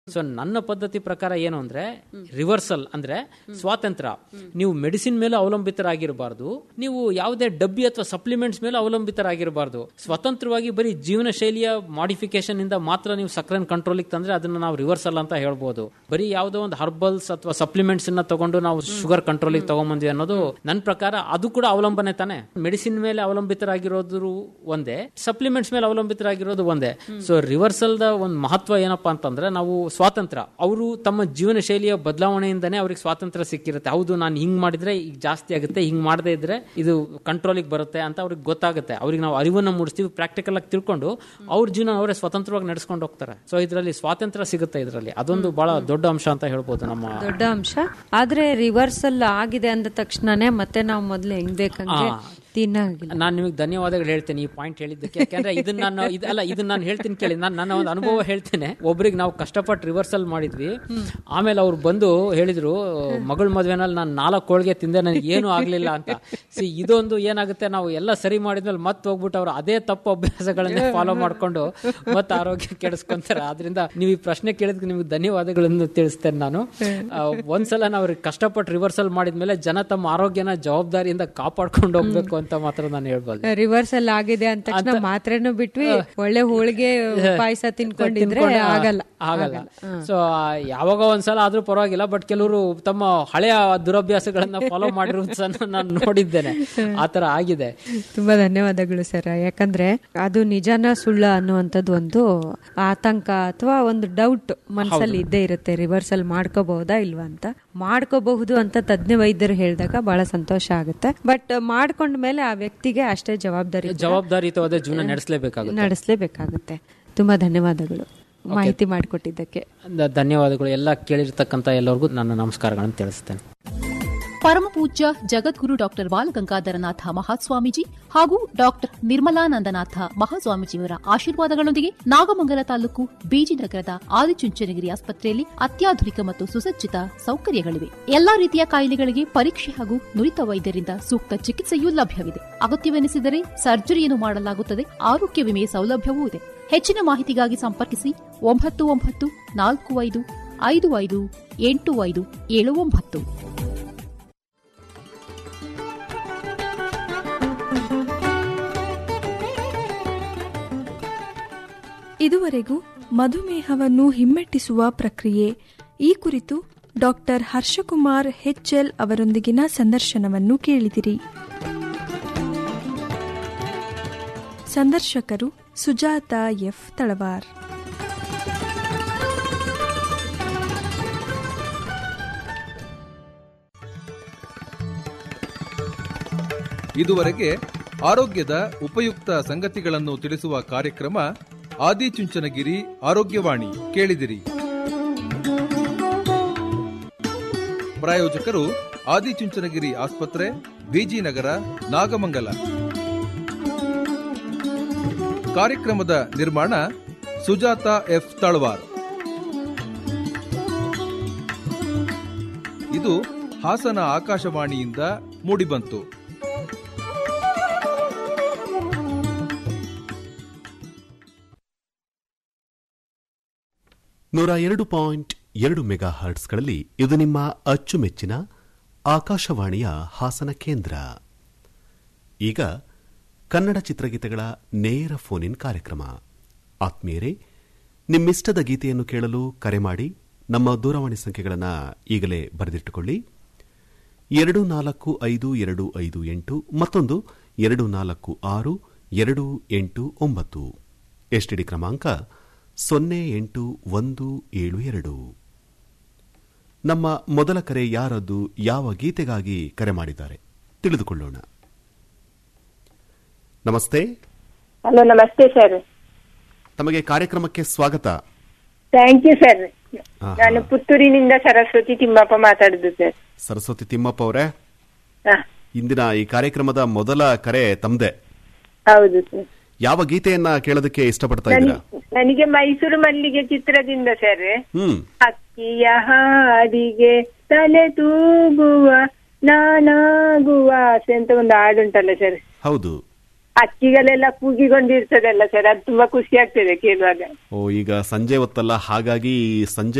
So ನನ್ನ ಪದ್ಧತಿ ಪ್ರಕಾರ ಏನು ಅಂದ್ರೆ ರಿವರ್ಸಲ್ ಅಂದ್ರೆ ಸ್ವಾತಂತ್ರ್ಯ ನೀವು ಮೆಡಿಸಿನ್ ಮೇಲೆ ಅವಲಂಬಿತರಾಗಿರಬಾರ್ದು ನೀವು ಯಾವುದೇ ಡಬ್ಬಿ ಅಥವಾ ಸಪ್ಲಿಮೆಂಟ್ಸ್ ಮೇಲೆ ಅವಲಂಬಿತರಾಗಿರಬಾರ್ದು ಸ್ವತಂತ್ರವಾಗಿ ಬರೀ ಜೀವನ ಶೈಲಿಯ ಮಾಡಿಫಿಕೇಶನ್ ಇಂದ ಮಾತ್ರ ನೀವು ಸಕ್ಕರೆ ಕಂಟ್ರೋಲಿಗೆ ತಂದ್ರೆ ಅದನ್ನ ನಾವು ರಿವರ್ಸಲ್ ಅಂತ ಹೇಳ್ಬೋದು ಬರೀ ಯಾವುದೋ ಒಂದು ಹರ್ಬಲ್ಸ್ ಅಥವಾ ಸಪ್ಲಿಮೆಂಟ್ಸ್ ಅನ್ನ ತಗೊಂಡು ನಾವು ಶುಗರ್ ಕಂಟ್ರೋಲಿಗೆ ತಗೊಂಬಂದ್ವಿ ಅನ್ನೋದು ನನ್ನ ಪ್ರಕಾರ ಅದು ಕೂಡ ಅವಲಂಬನೆ ತಾನೆ ಮೆಡಿಸಿನ್ ಮೇಲೆ ಅವಲಂಬಿತರಾಗಿರೋದು ಒಂದೇ ಸಪ್ಲಿಮೆಂಟ್ಸ್ ಮೇಲೆ ಅವಲಂಬಿತರಾಗಿರೋದು ಒಂದೇ ಸೊ ರಿವರ್ಸಲ್ ದ ಒಂದು ಮಹತ್ವ ಏನಪ್ಪಾ ಅಂತಂದ್ರೆ ನಾವು ಸ್ವಾತಂತ್ರ್ಯ ಅವರು ತಮ್ಮ ಜೀವನ ಶೈಲಿಯ ಬದಲಾವಣೆಯಿಂದನೇ ಅವ್ರಿಗೆ ಸ್ವಾತಂತ್ರ್ಯ ಸಿಕ್ಕಿರುತ್ತೆ ಹೌದು ನಾನು ಹಿಂಗ್ ಮಾಡಿದ್ರೆ ಈಗ ಜಾಸ್ತಿ ಆಗುತ್ತೆ ಹಿಂಗ್ ಮಾಡದೇ ಇದ್ರೆ ಇದು ಕಂಟ್ರೋಲಿಗೆ ಬರುತ್ತೆ ಅಂತ ಅವ್ರಿಗೆ ಗೊತ್ತಾಗುತ್ತೆ ಅವ್ರಿಗೆ ನಾವು ಅರಿವನ್ನ ಮೂಡಿಸ್ತೀವಿ ಪ್ರಾಕ್ಟಿಕಲ್ ಆಗಿ ತಿಳ್ಕೊಂಡು ಅವ್ರ ಜೀವನ ಅವರೇ ಸ್ವತಂತ್ರವಾಗಿ ನಡೆಸ್ಕೊಂಡು ಹೋಗ್ತಾರೆ ಸೊ ಇದರಲ್ಲಿ ಸ್ವಾತಂತ್ರ್ಯ ಸಿಗುತ್ತೆ ಇದರಲ್ಲಿ ಅದೊಂದು ಬಹಳ ದೊಡ್ಡ ಅಂಶ ಅಂತ ಹೇಳ್ಬೋದು ನಮ್ಮ ದೊಡ್ಡ ಅಂಶ ಆದ್ರೆ ರಿವರ್ಸಲ್ ಆಗಿದೆ ಅಂದ ತಕ್ಷಣನೇ ಮತ್ತೆ ನಾವು ಮೊದ್ಲು ಹೆಂಗ್ ಬೇಕಂಗೆ ಆ. ತಿನ್ನಾಗಿಲ್ಲ ನಾನು ನಿಮಗೆ ಧನ್ಯವಾದಗಳು ಹೇಳ್ತೇನೆ ಈ ಪಾಯಿಂಟ್ ಹೇಳಿದ್ದಕ್ಕೆ ಯಾಕಂದ್ರೆ ಇದನ್ನ ನಾನು ಇದು ಅಲ್ಲ ಇದನ್ನ ನಾನು ಹೇಳ್ತೀನಿ ಕೇಳಿ ನಾನು ನನ್ನ ಒಂದು ಅನುಭವ ಹೇಳ್ತೇನೆ ಒಬ್ರಿಗೆ ನಾವು ಕಷ್ಟಪಟ್ಟು ರಿವರ್ಸಲ್ ಮಾಡಿದ್ವಿ ಆಮೇಲೆ ಅವ್ರು ಬಂದು ಹೇಳಿದ್ರು ಮಗಳ ಮದ್ವೆನಲ್ಲಿ ನಾನು ನಾಲ್ಕು ಹೋಳಿಗೆ ತಿಂದೆ ನನಗೆ ಏನು ಆಗ್ಲಿಲ್ಲ ಅಂತ ಸಿ ಇದೊಂದು ಏನಾಗುತ್ತೆ ನಾವು ಎಲ್ಲ ಸರಿ ಮಾಡಿದ್ಮೇಲೆ ಮತ್ತೆ ಹೋಗ್ಬಿಟ್ಟು ಅವ್ರು ಅದೇ ತಪ್ಪು ಅಭ್ಯಾಸಗಳನ್ನೇ ಫಾಲೋ ಮಾಡ್ಕೊಂಡು ಮತ್ತೆ ಆರೋಗ್ಯ ಕೆಡಿಸ್ಕೊಂತಾರೆ ಆದ್ರಿಂದ ನೀವು ಈ ಪ್ರಶ್ನೆ ಕೇಳಿದ್ಕೆ ನಿಮ್ಗೆ ಧನ್ಯವಾದಗಳನ್ನು ತಿಳಿಸ್ತೇನೆ ನಾನು ಆ, ಒಂದ್ಸಲ ನಾವು ಕಷ್ಟಪಟ್ಟು ರಿವರ್ಸಲ್ ಮಾಡಿದ್ಮೇಲೆ ಜನ ತಮ್ಮ ಆರೋಗ್ಯನ ಜವಾಬ್ದಾರಿಯಿಂದ ಕಾಪಾಡ್ಕೊಂಡು ಹೋಗ್ಬೇಕು ಅಂತ ಮಾತ್ರ ನಾನು ಹೇಳ್ಬೋದು ರಿವರ್ಸಲ್ ಆಗಿದೆ ಅಂದ ತಕ್ಷಣ ಮಾತ್ರೆನೂ ಬಿಟ್ವಿ ಒಳ್ಳೆ ಹೋಳಿಗೆ ಪಾಯಸ ತಿನ್ಕೊಂಡಿದ್ರೆ ತಿನ್ಕೊಂಡು, ಆ, ಆಗಲ್ಲ ಆಗಲ್ಲ ಸೊ ಯಾವಾಗ ಒಂದ್ಸಲ ಆದ್ರೂ ಪರವಾಗಿಲ್ಲ ಬಟ್ ಕೆಲವರು ತಮ್ಮ ಹಳೆಯ ದುರಭ್ಯಾಸಗಳನ್ನ ಫಾಲೋ ಮಾಡಿರೋದು ಸಹ ನಾನು ನೋಡಿದ್ದೇನೆ ಆತರ ಆಗಿದೆ ತುಂಬಾ ಧನ್ಯವಾದಗಳು ಸರ್ ಯಾಕಂದ್ರೆ ಅದು ನಿಜಾನ ಸುಳ್ಳ ಅನ್ನುವಂಥದ್ದು ಒಂದು ಆತಂಕ ಅಥವಾ ಒಂದು ಡೌಟ್ ಮನಸ್ಸಲ್ಲಿ ಇದ್ದೇ ಇರುತ್ತೆ ರಿವರ್ಸಲ್ ಮಾಡ್ಕೋಬಹುದಾ ಇಲ್ವಾ ಅಂತ ಮಾಡ್ಕೋಬಹುದು ಅಂತ ತಜ್ಞ ವೈದ್ಯರು ಹೇಳಿದಾಗ ಬಹಳ ಸಂತೋಷ ಆಗುತ್ತೆ ಬಟ್ ಮಾಡ್ಕೊಂಡ ಮೇಲೆ ಆ ವ್ಯಕ್ತಿಗೆ ಅಷ್ಟೇ ಜವಾಬ್ದಾರಿ ಕೂಡ ಜವಾಬ್ದಾರಿಯುತವಾದ ಜೀವನ ನಡೆಸಲೇಬೇಕಾಗುತ್ತೆ ನಡೆಸಲೇಬೇಕಾಗುತ್ತೆ ತುಂಬಾ ಧನ್ಯವಾದಗಳು ಮಾಹಿತಿ ಮಾಡಿಕೊಟ್ಟಿದ್ದಕ್ಕೆ ಧ- ಧನ್ಯವಾದಗಳು ಎಲ್ಲ ಕೇಳಿರ್ತಕ್ಕಂಥ ಎಲ್ಲರಿಗೂ ನನ್ನ ನಮಸ್ಕಾರಗಳನ್ನು ತಿಳಿಸ್ತೇನೆ ಪರಮಪೂಜ್ಯ ಜಗದ್ಗುರು ಡಾಕ್ಟರ್ ಬಾಲಗಂಗಾಧರನಾಥ ಮಹಾಸ್ವಾಮೀಜಿ ಹಾಗೂ ಡಾಕ್ಟರ್ ನಿರ್ಮಲಾನಂದನಾಥ ಮಹಾಸ್ವಾಮೀಜಿಯವರ ಆಶೀರ್ವಾದಗಳೊಂದಿಗೆ ನಾಗಮಂಗಲ ತಾಲೂಕು ಬೀಜಿನಗರದ ಆದಿಚುಂಚನಗಿರಿ ಆಸ್ಪತ್ರೆಯಲ್ಲಿ ಅತ್ಯಾಧುನಿಕ ಮತ್ತು ಸುಸಜ್ಜಿತ ಸೌಕರ್ಯಗಳಿವೆ ಎಲ್ಲಾ ರೀತಿಯ ಕಾಯಿಲೆಗಳಿಗೆ ಪರೀಕ್ಷೆ ಹಾಗೂ ನುರಿತ ವೈದ್ಯರಿಂದ ಸೂಕ್ತ ಚಿಕಿತ್ಸೆಯೂ ಲಭ್ಯವಿದೆ ಅಗತ್ಯವೆನಿಸಿದರೆ ಸರ್ಜರಿಯನ್ನು ಮಾಡಲಾಗುತ್ತದೆ ಆರೋಗ್ಯ ವಿಮೆ ಸೌಲಭ್ಯವೂ ಇದೆ ಹೆಚ್ಚಿನ ಮಾಹಿತಿಗಾಗಿ ಸಂಪರ್ಕಿಸಿ ಒಂಬತ್ತು ಒಂಬತ್ತು ನಾಲ್ಕು ಐದು ಐದು ಐದು ಎಂಟು ಐದು ಏಳು ಒಂಬತ್ತು ಇದುವರೆಗೂ ಮಧುಮೇಹವನ್ನು ಹಿಮ್ಮೆಟ್ಟಿಸುವ ಪ್ರಕ್ರಿಯೆ ಈ ಕುರಿತು ಡಾಕ್ಟರ್ ಹರ್ಷಕುಮಾರ್ ಹೆಚ್ಎಲ್ ಅವರೊಂದಿಗಿನ ಸಂದರ್ಶನವನ್ನು ಕೇಳಿದಿರಿ ಸಂದರ್ಶಕರು ಸುಜಾತ ಎಫ್ ತಳವಾರ್ ಇದುವರೆಗೆ ಆರೋಗ್ಯದ ಉಪಯುಕ್ತ ಸಂಗತಿಗಳನ್ನು ತಿಳಿಸುವ ಕಾರ್ಯಕ್ರಮ ಆದಿಚುಂಚನಗಿರಿ ಆರೋಗ್ಯವಾಣಿ ಕೇಳಿದಿರಿ ಪ್ರಾಯೋಜಕರು ಆದಿಚುಂಚನಗಿರಿ ಆಸ್ಪತ್ರೆ ಬಿಜಿನಗರ ನಾಗಮಂಗಲ ಕಾರ್ಯಕ್ರಮದ ನಿರ್ಮಾಣ ಸುಜಾತ ಎಫ್ ತಳವಾರ್ ಇದು ಹಾಸನ ಆಕಾಶವಾಣಿಯಿಂದ ಮೂಡಿಬಂತು ನೂರ ಎರಡು ಪಾಯಿಂಟ್ ಎರಡು ಮೆಗಾ ಹರ್ಟ್ಸ್ಗಳಲ್ಲಿ ಇದು ನಿಮ್ಮ ಅಚ್ಚುಮೆಚ್ಚಿನ ಆಕಾಶವಾಣಿಯ ಹಾಸನ ಕೇಂದ್ರ ಈಗ ಕನ್ನಡ ಚಿತ್ರಗೀತೆಗಳ ನೇರ ಫೋನ್ ಇನ್ ಕಾರ್ಯಕ್ರಮ ಆತ್ಮೀಯರೇ ನಿಮ್ಮಿಷ್ಟದ ಗೀತೆಯನ್ನು ಕೇಳಲು ಕರೆ ಮಾಡಿ ನಮ್ಮ ದೂರವಾಣಿ ಸಂಖ್ಯೆಗಳನ್ನು ಈಗಲೇ ಬರೆದಿಟ್ಟುಕೊಳ್ಳಿ ಎರಡು ನಾಲ್ಕು ಐದು ಎರಡು ಐದು ಎಂಟು ಮತ್ತೊಂದು ಎರಡು ನಾಲ್ಕು ಆರು ಎರಡು ಎಂಟು ಒಂಬತ್ತು ಎಸ್ಟಿಡಿ ಕ್ರಮಾಂಕ ಸೊನ್ನೆ ಎಂಟು ಒಂದು ಏಳು ಎರಡು ನಮ್ಮ ಮೊದಲ ಕರೆ ಯಾರದ್ದು ಯಾವ ಗೀತೆಗಾಗಿ ಕರೆ ಮಾಡಿದ್ದಾರೆ ತಿಳಿದುಕೊಳ್ಳೋಣ ನಮಸ್ತೆ ಹಲೋ ನಮಸ್ತೆ ಸರ್ ತಮಗೆ ಕಾರ್ಯಕ್ರಮಕ್ಕೆ ಸ್ವಾಗತ ಥ್ಯಾಂಕ್ ಯು ಸರ್ ಆಹಾ. ನಾನು ಪುತ್ತೂರಿನಿಂದ ಸರಸ್ವತಿ ತಿಮ್ಮಪ್ಪ ಮಾತಾಡುದು ಸರ್ ಸರಸ್ವತಿ ತಿಮ್ಮಪ್ಪ ಅವರೇ ಹಾ, ಇಂದಿನ ಈ ಕಾರ್ಯಕ್ರಮದ ಮೊದಲ ಕರೆ ತಮ್ದೆ ಹೌದು ಸರ್ ಯಾವ ಗೀತೆಯನ್ನ ಕೇಳೋದಕ್ಕೆ ಇಷ್ಟಪಡ್ತಾ ಇದ್ದೀರಾ ನನಿ- ನನಗೆ ಮೈಸೂರು ಮಲ್ಲಿಗೆ ಚಿತ್ರದಿಂದ ಸರ್ ಹ್ಮ್ ಹಕ್ಕಿಯ ಹಾಡಿಗೆ ತಲೆ ತೂಗುವ ನಾನಾಗುವ ಆಸೆ ಅಂತ ಒಂದು ಹಾಡುಂಟಲ್ಲ ಸರ್ ಹೌದು ಹಕ್ಕಿಗಳೆಲ್ಲ ಕೂಗಿಕೊಂಡಿರ್ತದಲ್ಲ ಸರ್ ಅದು ತುಂಬಾ ಖುಷಿ ಆಗ್ತದೆ ಕೇಳುವಾಗ ಓ ಈಗ ಸಂಜೆ ಹೊತ್ತಲ್ಲ ಹಾಗಾಗಿ ಸಂಜೆ